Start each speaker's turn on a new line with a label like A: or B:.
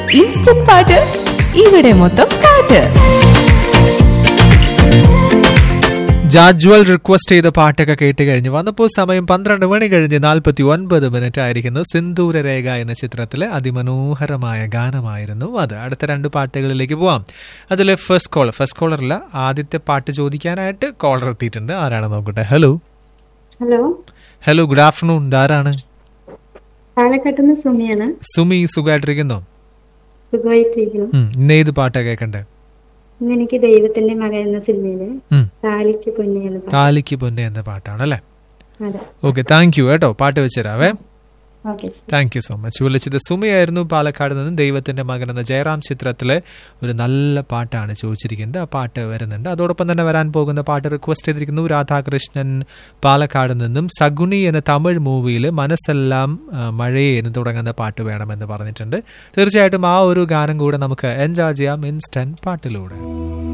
A: instant പാട്ട് ഇവിടെ മൊത്തം പാട്ട്
B: ജാജ്വൽ റിക്വസ്റ്റ് ചെയ്ത പാട്ടൊക്കെ കേട്ട് കഴിഞ്ഞ് വന്നപ്പോൾ സമയം പന്ത്രണ്ട് മണി കഴിഞ്ഞ് നാൽപ്പത്തി ഒൻപത് മിനിറ്റ് ആയിരിക്കുന്നു സിന്ദൂര രേഖ എന്ന ചിത്രത്തിലെ അതിമനോഹരമായ ഗാനമായിരുന്നു അത് അടുത്ത രണ്ട് പാട്ടുകളിലേക്ക് പോവാം അതിലെ ഫസ്റ്റ് കോളർ ഫസ്റ്റ് കോളറല്ല ആദ്യത്തെ പാട്ട് ചോദിക്കാനായിട്ട് കോളർ എത്തിയിട്ടുണ്ട് ആരാണ് നോക്കട്ടെ hello
C: hello
B: hello good afternoon ഇതാരാണ്
C: പാലക്കാട്ട് നിന്ന് സുമിയാണ്
B: സുമി സുഖമായിട്ടിരിക്കുന്നോ
C: സുഖമായിട്ടിരിക്കുന്നു
B: ഉം, ഇന്ന് ഏത് പാട്ടാ കേൾക്കണ്ടേ
C: ഇന്ന് എനിക്ക് ദൈവത്തിന്റെ മകൻ എന്ന സിനിമയില്
B: ഉം,
C: താലിക്ക് പൊന്നി എന്ന പാട്ട്
B: താലിക്ക് പൊന്നെ എന്ന പാട്ടാണ് അല്ലേ
C: അതെ
B: ഓക്കെ താങ്ക് യു കേട്ടോ പാട്ട് വെച്ചുതരാവേ
C: okay
B: thank you so much വിളിച്ചത് സുമയായിരുന്നു പാലക്കാട് നിന്ന് ദൈവത്തിന്റെ മകൻ എന്ന ജയറാം ചിത്രത്തിലെ ഒരു നല്ല പാട്ടാണ് ചോദിച്ചിരിക്കുന്നത് ആ പാട്ട് വരുന്നുണ്ട് അതോടൊപ്പം തന്നെ വരാൻ പോകുന്ന പാട്ട് റിക്വസ്റ്റ് ചെയ്തിരിക്കുന്നു രാധാകൃഷ്ണൻ പാലക്കാട് നിന്നും സഗുണി എന്ന തമിഴ് മൂവിയിൽ മനസ്സെല്ലാം ആ, മഴയെ എന്ന് തുടങ്ങുന്ന പാട്ട് വേണമെന്ന് പറഞ്ഞിട്ടുണ്ട് തീർച്ചയായിട്ടും ആ ഒരു ഗാനം കൂടെ നമുക്ക് എൻജോയ് ചെയ്യാം ഇൻസ്റ്റന്റ് പാട്ടിലൂടെ